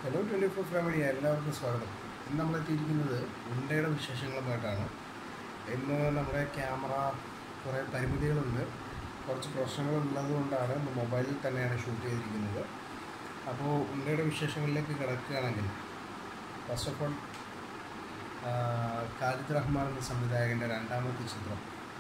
hello twenty four family എല്ലാവർക്കും സ്വാഗതം ഇന്ന് നമ്മളെത്തിയിരിക്കുന്നത് ഉണ്ടയുടെ വിശേഷങ്ങളുമായിട്ടാണ് ഇന്ന് നമ്മുടെ ക്യാമറ കുറേ പരിമിതികളുണ്ട് കുറച്ച് പ്രശ്നങ്ങളുള്ളത് കൊണ്ടാണ് ഇന്ന് മൊബൈലിൽ തന്നെയാണ് ഷൂട്ട് ചെയ്തിരിക്കുന്നത് അപ്പോൾ ഉണ്ടയുടെ വിശേഷങ്ങളിലേക്ക് കിടക്കുകയാണെങ്കിൽ first of all Khalid Rahman എന്ന സംവിധായകൻ്റെ രണ്ടാമത്തെ ചിത്രം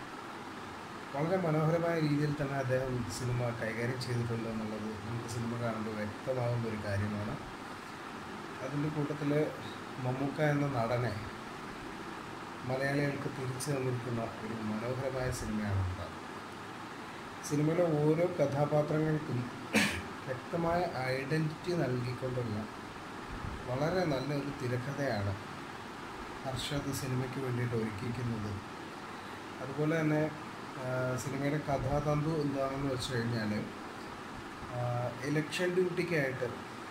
വളരെ മനോഹരമായ രീതിയിൽ തന്നെ അദ്ദേഹം സിനിമ കൈകാര്യം ചെയ്തിട്ടുണ്ട് എന്നുള്ളത് നമുക്ക് സിനിമ കാണുമ്പോൾ വ്യക്തമാകുന്ന ഒരു കാര്യമാണ് അതിൻ്റെ കൂട്ടത്തിൽ മമ്മൂക്ക എന്ന നടനെ മലയാളികൾക്ക് തിരിച്ചു തന്നിരിക്കുന്ന ഒരു മനോഹരമായ സിനിമയാണ് ഉണ്ടാകും സിനിമയിലെ ഓരോ കഥാപാത്രങ്ങൾക്കും വ്യക്തമായ ഐഡൻറ്റിറ്റി നൽകിക്കൊണ്ടുള്ള വളരെ നല്ലൊരു തിരക്കഥയാണ് ഹർഷദ് സിനിമയ്ക്ക് വേണ്ടിയിട്ട് ഒരുക്കിയിരിക്കുന്നത് അതുപോലെ തന്നെ ആ, സിനിമയുടെ കഥാതന്തു എന്താണെന്ന് വെച്ച് കഴിഞ്ഞാൽ ഇലക്ഷൻ ഡ്യൂട്ടിക്കായിട്ട്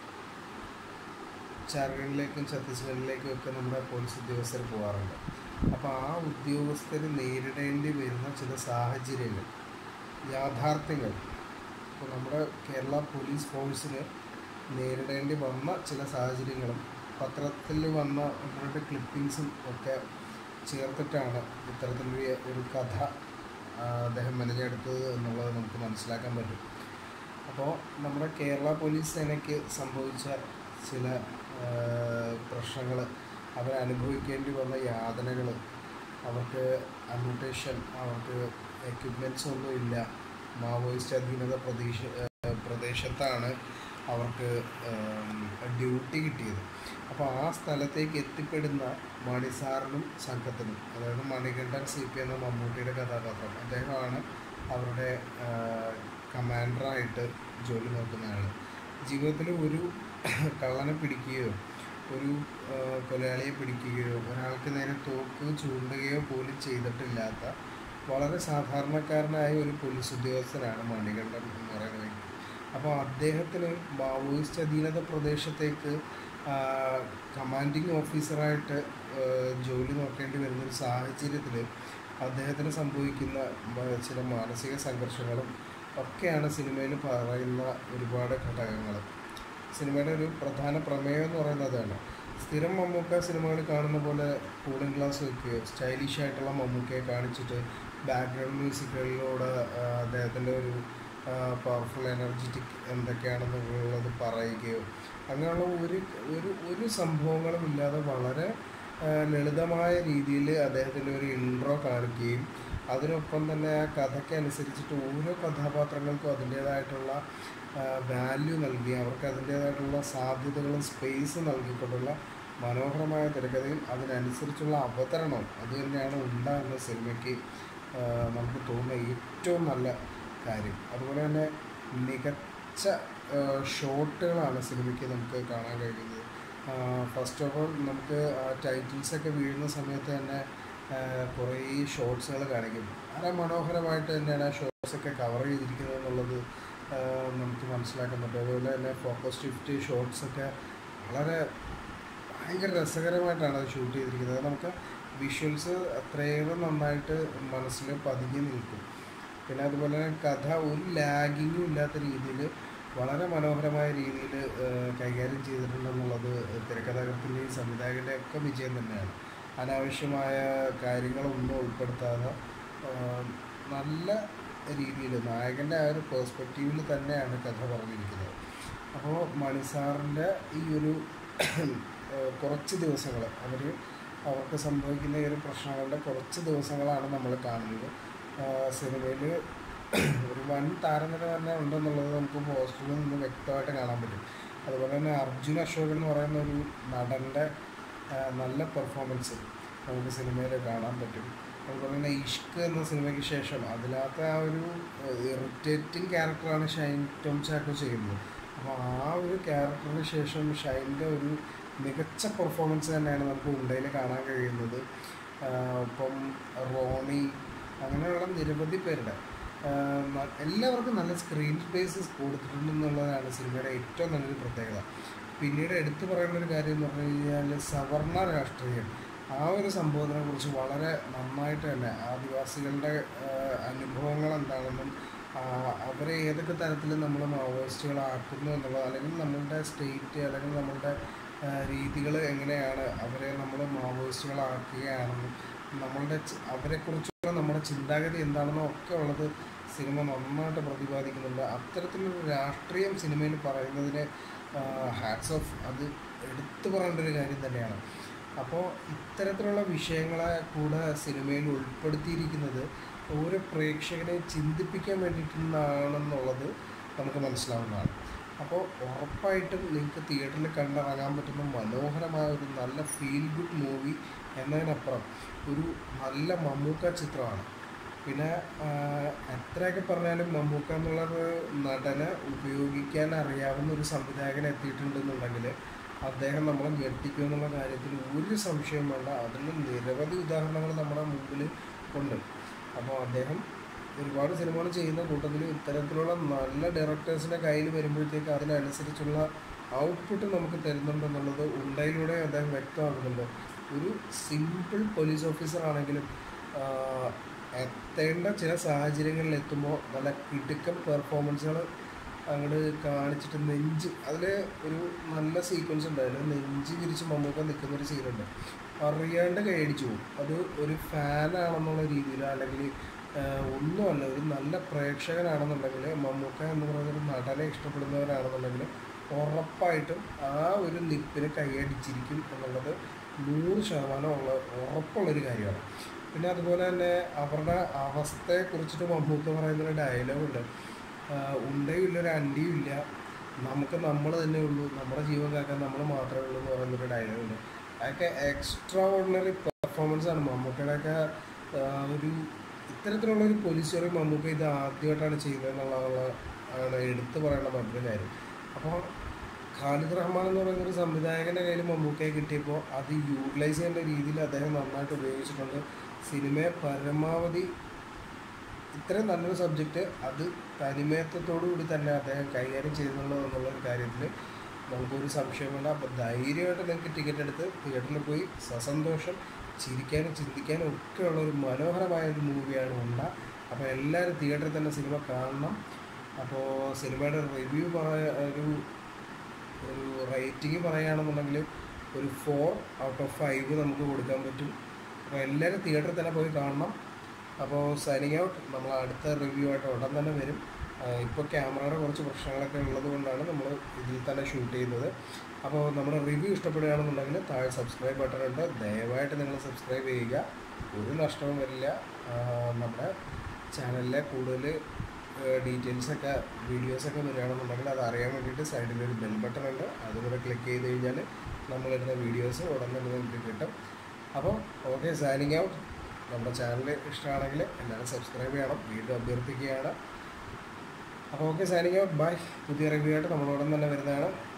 ജാർഖണ്ഡിലേക്കും ഛത്തീസ്ഗഡിലേക്കും ഒക്കെ നമ്മുടെ പോലീസ് ഉദ്യോഗസ്ഥർ പോകാറുണ്ട് അപ്പോൾ ആ ഉദ്യോഗസ്ഥർ നേരിടേണ്ടി വരുന്ന ചില സാഹചര്യങ്ങൾ യാഥാർത്ഥ്യങ്ങൾ ഇപ്പോൾ നമ്മുടെ കേരള പോലീസ് ഫോഴ്സിന് നേരിടേണ്ടി വന്ന ചില സാഹചര്യങ്ങളും പത്രത്തിൽ വന്ന ഒന്ന് രണ്ട് ക്ലിപ്പിങ്സും ഒക്കെ ചേർത്തിട്ടാണ് ഇത്തരത്തിലൊരു ഒരു കഥ ആ, അദ്ദേഹം മെനഞ്ഞെടുത്തത് എന്നുള്ളത് നമുക്ക് മനസ്സിലാക്കാൻ പറ്റും അപ്പോൾ നമ്മുടെ കേരള പോലീസ് സേനയ്ക്ക് സംഭവിച്ച ചില പ്രശ്നങ്ങൾ അവരനുഭവിക്കേണ്ടി വന്ന യാതനകൾ അവർക്ക് അമ്യൂട്ടേഷൻ അവർക്ക് എക്യുപ്മെൻറ്റ്സ് ഒന്നും ഇല്ല മാവോയിസ്റ്റ് അധീനത പ്രദേശ ഏഹ് പ്രദേശത്താണ് അവർക്ക് ഡ്യൂട്ടി കിട്ടിയത് അപ്പോൾ ആ സ്ഥലത്തേക്ക് എത്തിപ്പെടുന്ന മണിസാറിനും സംഘത്തിനും അതായത് മണികണ്ഠൻ സി പി എന്ന മമ്മൂട്ടിയുടെ കഥാപാത്രം അദ്ദേഹമാണ് അവരുടെ കമാൻഡറായിട്ട് ജോലി നോക്കുന്നയാൾ ജീവിതത്തിൽ ഒരു കള്ളനെ പിടിക്കുകയോ ഒരു ആ, കൊലയാളിയെ പിടിക്കുകയോ ഒരാൾക്ക് നേരെ തോക്ക് ചൂണ്ടുകയോ പോലും ചെയ്തിട്ടില്ലാത്ത വളരെ സാധാരണക്കാരനായ ഒരു പോലീസ് ഉദ്യോഗസ്ഥനാണ് മണികണ്ഠൻ എന്ന് പറയുന്ന വ്യക്തി അപ്പോൾ അദ്ദേഹത്തിന് മാവോയിസ്റ്റ് അധീനത പ്രദേശത്തേക്ക് കമാൻഡിങ് ഓഫീസറായിട്ട് ആ, ജോലി നോക്കേണ്ടി വരുന്ന ഒരു സാഹചര്യത്തിൽ അദ്ദേഹത്തിന് സംഭവിക്കുന്ന മ- ചില മാനസിക സംഘർഷങ്ങളും ഒക്കെയാണ് സിനിമയിൽ പറയുന്ന ഒരുപാട് ഘടകങ്ങൾ സിനിമയുടെ ഒരു പ്രധാന പ്രമേയം എന്ന് പറയുന്നതാണ് സ്ഥിരം മമ്മൂക്ക സിനിമകൾ കാണുന്ന പോലെ കൂളിംഗ് ഗ്ലാസ് വെക്കുകയോ സ്റ്റൈലിഷ് ആയിട്ടുള്ള മമ്മൂക്കയെ കാണിച്ചിട്ട് ബാക്ക്ഗ്രൗണ്ട് മ്യൂസിക്കുകളിലൂടെ അദ്ദേഹത്തിൻ്റെ ഒരു പവർഫുൾ എനർജറ്റിക് എന്തൊക്കെയാണെന്നുള്ളത് പറയുകയോ അങ്ങനെയുള്ള ഒരു ഒരു ഒരു സംഭവങ്ങളും ഇല്ലാതെ വളരെ ആ, ലളിതമായ രീതിയിൽ അദ്ദേഹത്തിൻ്റെ ഒരു ഇൻട്രോ കാണിക്കുകയും അതിനൊപ്പം തന്നെ ആ കഥയ്ക്ക് അനുസരിച്ചിട്ട് ഓരോ കഥാപാത്രങ്ങൾക്കും അതിൻ്റേതായിട്ടുള്ള വാല്യൂ നൽകി അവർക്ക് അതിൻ്റേതായിട്ടുള്ള സാധ്യതകളും സ്പേസ് നൽകിക്കൊണ്ടുള്ള മനോഹരമായ തിരക്കഥയും അതിനനുസരിച്ചുള്ള അവതരണവും അത് തന്നെയാണ് ഉണ്ട എന്ന സിനിമയ്ക്ക് ആ, നമുക്ക് തോന്നുന്ന ഏറ്റവും നല്ല കാര്യം അതുപോലെ തന്നെ മികച്ച ഷോട്ടുകളാണ് സിനിമയ്ക്ക് നമുക്ക് കാണാൻ കഴിയുന്നത് ഫസ്റ്റ് ഓഫ് ഓൾ നമുക്ക് ടൈറ്റിൽസൊക്കെ വീഴുന്ന സമയത്ത് തന്നെ ആ, കുറേ ഷോർട്സുകൾ കാണിക്കും വളരെ മനോഹരമായിട്ട് തന്നെയാണ് ആ ഷോർട്സൊക്കെ കവർ ചെയ്തിരിക്കുന്നത് എന്നുള്ളത് ആ, നമുക്ക് മനസ്സിലാക്കാൻ പറ്റും അതുപോലെ തന്നെ ഫോക്കസ് ഷിഫ്റ്റ് ഷോർട്സൊക്കെ വളരെ ഭയങ്കര രസകരമായിട്ടാണ് അത് ഷൂട്ട് ചെയ്തിരിക്കുന്നത് അത് നമുക്ക് വിഷ്വൽസ് അത്രയേറെ നന്നായിട്ട് മനസ്സിൽ പതിഞ്ഞു നിൽക്കും പിന്നെ അതുപോലെ തന്നെ കഥ ഒരു ലാഗിങ്ങും ഇല്ലാത്ത രീതിയിൽ വളരെ മനോഹരമായ രീതിയിൽ കൈകാര്യം ചെയ്തിട്ടുണ്ടെന്നുള്ളത് തിരക്കഥാകൃത്തിൻ്റെയും സംവിധായകൻ്റെയും ഒക്കെ വിജയം തന്നെയാണ് അനാവശ്യമായ കാര്യങ്ങളൊന്നും ഉൾപ്പെടുത്താതെ ആ, നല്ല രീതിയിൽ നായകൻ്റെ ആ ഒരു പേഴ്സ്പെക്റ്റീവിൽ തന്നെയാണ് കഥ പറഞ്ഞിരിക്കുന്നത് അപ്പോൾ മണിസാറിൻ്റെ ഈ ഒരു ഏഹ്, കുറച്ച് ദിവസങ്ങൾ അവർ അവർക്ക് സംഭവിക്കുന്ന ഈ ഒരു പ്രശ്നങ്ങളുടെ കുറച്ച് ദിവസങ്ങളാണ് നമ്മൾ കാണുന്നത് സിനിമയിൽ ഒരു വൻ താരനിര തന്നെ ഉണ്ടെന്നുള്ളത് നമുക്ക് പോസ്റ്ററിൽ നിന്ന് വ്യക്തമായിട്ട് കാണാൻ പറ്റും അതുപോലെ തന്നെ അർജുൻ അശോകൻ എന്ന് പറയുന്ന ഒരു നടൻ്റെ ആ, നല്ല പെർഫോമൻസ് നമുക്ക് സിനിമയിൽ കാണാൻ പറ്റും അതുപോലെ തന്നെ ഇഷ്ക് എന്ന സിനിമയ്ക്ക് ശേഷം അതിനകത്ത് ആ ഒരു ഇറിറ്റേറ്റിംഗ് ക്യാരക്ടറാണ് ഷൈൻ ടോം ചാക്കോ ചെയ്യുന്നത് അപ്പോൾ ആ ഒരു ക്യാരക്ടറിന് ശേഷം ഷൈൻ്റെ ഒരു മികച്ച പെർഫോമൻസ് തന്നെയാണ് നമുക്ക് ഉണ്ടയിൽ കാണാൻ കഴിയുന്നത് ആഹ് ഇപ്പം റോണി അങ്ങനെയുള്ള നിരവധി പേരുടെ ആഹ് ന- എല്ലാവർക്കും നല്ല സ്ക്രീൻ സ്പേസ് കൊടുത്തിട്ടുണ്ടെന്നുള്ളതാണ് സിനിമയുടെ ഏറ്റവും നല്ലൊരു പ്രത്യേകത പിന്നീട് എടുത്തു പറയേണ്ട ഒരു കാര്യം എന്ന് പറഞ്ഞു കഴിഞ്ഞാൽ സവർണ രാഷ്ട്രീയം ആ ഒരു സംഭവത്തിനെ കുറിച്ച് വളരെ നന്നായിട്ട് തന്നെ ആദിവാസികളുടെ ആഹ് അനുഭവങ്ങൾ എന്താണെന്നും ആ, അവരെ ഏതൊക്കെ തരത്തിൽ നമ്മൾ മാവോയിസ്റ്റുകളാക്കുന്നു എന്നുള്ളത് അല്ലെങ്കിൽ നമ്മളുടെ സ്റ്റേറ്റ് അല്ലെങ്കിൽ നമ്മളുടെ രീതികൾ എങ്ങനെയാണ് അവരെ നമ്മൾ മാവോയിസ്റ്റുകളാക്കുകയാണെന്നും നമ്മളുടെ ചി- അവരെക്കുറിച്ചുള്ള നമ്മുടെ ചിന്താഗതി എന്താണെന്നും ഒക്കെ ഉള്ളത് സിനിമ നന്നായിട്ട് പ്രതിപാദിക്കുന്നുണ്ട് അത്തരത്തിലൊരു രാഷ്ട്രീയം സിനിമയിൽ പറയുന്നതിന് ഹാറ്റ്സ് ഓഫ് അത് എടുത്തു പറയേണ്ട ഒരു കാര്യം തന്നെയാണ് അപ്പോൾ ഇത്തരത്തിലുള്ള വിഷയങ്ങളെ കൂടെ സിനിമയിൽ ഉൾപ്പെടുത്തിയിരിക്കുന്നത് ഓരോ പ്രേക്ഷകരെ ചിന്തിപ്പിക്കാൻ വേണ്ടിയിട്ടാണെന്നുള്ളത് നമുക്ക് മനസ്സിലാവുന്നതാണ് അപ്പോൾ ഉറപ്പായിട്ടും നിങ്ങൾക്ക് തിയേറ്ററിൽ കണ്ടിറങ്ങാൻ പറ്റുന്ന മനോഹരമായ ഒരു നല്ല ഫീൽ ഗുഡ് മൂവി എന്നതിനപ്പുറം ഒരു നല്ല മമ്മൂക്ക ചിത്രമാണ് പിന്നെ ആഹ്, എത്രയൊക്കെ പറഞ്ഞാലും മമ്മൂക്ക എന്നുള്ളൊരു നടനെ ഉപയോഗിക്കാൻ അറിയാവുന്ന ഒരു സംവിധായകൻ എത്തിയിട്ടുണ്ടെന്നുണ്ടെങ്കിൽ അദ്ദേഹം നമ്മളെ ഞെട്ടിക്കും എന്നുള്ള കാര്യത്തിൽ ഒരു സംശയം വേണ്ട അതിന് നിരവധി ഉദാഹരണങ്ങൾ നമ്മുടെ മുമ്പിൽ ഉണ്ട് അപ്പോൾ അദ്ദേഹം ഒരുപാട് സിനിമകൾ ചെയ്യുന്ന കൂട്ടത്തിൽ ഇത്തരത്തിലുള്ള നല്ല ഡയറക്ടേഴ്സിൻ്റെ കയ്യിൽ വരുമ്പോഴത്തേക്ക് അതിനനുസരിച്ചുള്ള ഔട്ട്പുട്ട് നമുക്ക് തരുന്നുണ്ടെന്നുള്ളത് ഉണ്ടയിലൂടെ അദ്ദേഹം വ്യക്തമാക്കുന്നുണ്ട് ഒരു സിമ്പിൾ പോലീസ് ഓഫീസർ ആണെങ്കിലും ആഹ്, എത്തേണ്ട ചില സാഹചര്യങ്ങളിൽ എത്തുമ്പോൾ നല്ല കിടുക്കൻ പെർഫോമൻസുകൾ അങ്ങോട്ട് കാണിച്ചിട്ട് നെഞ്ച് അതിൽ ഒരു നല്ല സീക്വൻസ് ഉണ്ട് അതിൽ നെഞ്ച് വിരിച്ച് മമ്മൂക്ക നിൽക്കുന്ന ഒരു സീനുണ്ട് അറിയാണ്ട് കൈയടിച്ചു പോകും അത് ഒരു ഫാനാണെന്നുള്ള രീതിയിൽ അല്ലെങ്കിൽ ആഹ്, ഒന്നുമല്ല ഒരു നല്ല പ്രേക്ഷകനാണെന്നുണ്ടെങ്കിൽ മമ്മൂക്ക എന്ന് പറയുന്ന ഒരു നടനെ ഇഷ്ടപ്പെടുന്നവരാണെന്നുണ്ടെങ്കിൽ ഉറപ്പായിട്ടും ആ ഒരു നിപ്പിന് കൈയടിച്ചിരിക്കും എന്നുള്ളത് നൂറ് ശതമാനം ഉള്ള ഉറപ്പുള്ളൊരു കാര്യമാണ് പിന്നെ അതുപോലെ തന്നെ അവരുടെ അവസ്ഥയെക്കുറിച്ചിട്ട് മമ്മൂക്ക പറയുന്നൊരു ഡയലോഗുണ്ട് ഉണ്ടയും ഇല്ല ഒരു അണ്ടിയും ഇല്ല നമുക്ക് നമ്മൾ തന്നെ ഉള്ളൂ നമ്മുടെ ജീവൻ കാക്കാൻ നമ്മൾ മാത്രമേ ഉള്ളൂ എന്ന് പറയുന്നൊരു ഡയലോഗുണ്ട് അതൊക്കെ എക്സ്ട്രാ ഓർഡിനറി പെർഫോമൻസ് ആണ് മമ്മൂക്കയുടെയൊക്കെ ആ, ഒരു ഇത്തരത്തിലുള്ള ഒരു പോലീസ് സ്റ്റോറി മമ്മൂക്ക ഇത് ആദ്യമായിട്ടാണ് ചെയ്യുന്നത് എന്നുള്ളതാണ് ആണ് എടുത്തു പറയേണ്ട മറ്റൊരു കാര്യം അപ്പോൾ ഖാലിദ് റഹ്മാൻ എന്ന് പറയുന്ന ഒരു സംവിധായകൻ്റെ കയ്യിൽ മമ്മൂക്കയെ കിട്ടിയപ്പോൾ അത് യൂട്ടിലൈസ് ചെയ്യേണ്ട രീതിയിൽ അദ്ദേഹം നന്നായിട്ട് ഉപയോഗിച്ചിട്ടുണ്ട് സിനിമയെ പരമാവധി ഇത്രയും നല്ലൊരു സബ്ജക്റ്റ് അത് തനിമയത്വത്തോടു കൂടി തന്നെ അദ്ദേഹം കൈകാര്യം ചെയ്യുന്നുള്ളൂ എന്നുള്ള ഒരു കാര്യത്തിൽ നമുക്കൊരു സംശയം വേണ്ട അപ്പോൾ ധൈര്യമായിട്ട് നിങ്ങൾക്ക് ടിക്കറ്റ് എടുത്ത് തിയേറ്ററിൽ പോയി സസന്തോഷം ചിരിക്കാനും ചിന്തിക്കാനും ഒക്കെയുള്ള ഒരു മനോഹരമായ ഒരു മൂവിയാണ് ഉണ്ട അപ്പോൾ എല്ലാവരും തിയേറ്ററിൽ തന്നെ സിനിമ കാണണം അപ്പോൾ സിനിമയുടെ റിവ്യൂ പറയാ ഒരു ഒരു റേറ്റിംഗ് പറയുകയാണെന്നുണ്ടെങ്കിൽ ഒരു ഫോർ ഔട്ട് ഓഫ് ഫൈവ് നമുക്ക് കൊടുക്കാൻ പറ്റും അപ്പോൾ എല്ലാവരും തിയേറ്ററിൽ തന്നെ പോയി കാണണം അപ്പോൾ സൈനിങ് ഔട്ട് നമ്മൾ അടുത്ത റിവ്യൂ ആയിട്ട് ഉടൻ തന്നെ വരും ഇപ്പോൾ ക്യാമറയുടെ കുറച്ച് പ്രശ്നങ്ങളൊക്കെ ഉള്ളത് കൊണ്ടാണ് നമ്മൾ ഇതിൽ തന്നെ ഷൂട്ട് ചെയ്യുന്നത് അപ്പോൾ നമ്മുടെ റിവ്യൂ ഇഷ്ടപ്പെടുകയാണെന്നുണ്ടെങ്കിൽ താഴെ സബ്സ്ക്രൈബ് ബട്ടൺ ഉണ്ട് ദയവായിട്ട് നിങ്ങൾ സബ്സ്ക്രൈബ് ചെയ്യുക ഒരു നഷ്ടവും വരില്ല ആ, നമ്മുടെ ചാനലിലെ കൂടുതൽ ഡീറ്റെയിൽസൊക്കെ വീഡിയോസൊക്കെ വരികയാണെന്നുണ്ടെങ്കിൽ അത് അറിയാൻ വേണ്ടിയിട്ട് സൈഡിൽ ഒരു ബെൽ ബട്ടൺ ഉണ്ട് അതുകൂടെ ക്ലിക്ക് ചെയ്ത് കഴിഞ്ഞാൽ നമ്മളിടുന്ന വീഡിയോസ് ഉടൻ തന്നെ നിങ്ങൾക്ക് കിട്ടും അപ്പോൾ ഓക്കെ സൈനിങ് ഔട്ട് നമ്മുടെ ചാനൽ ഇഷ്ടമാണെങ്കിൽ എല്ലാവരും സബ്സ്ക്രൈബ് ചെയ്യണം വീണ്ടും അഭ്യർത്ഥിക്കുകയാണ് അപ്പോൾ ഓക്കെ സൈനിങ് ഔട്ട് ബൈ പുതിയ റിവ്യൂ ആയിട്ട് നമ്മളോടൊപ്പം തന്നെ വരുന്നതാണ്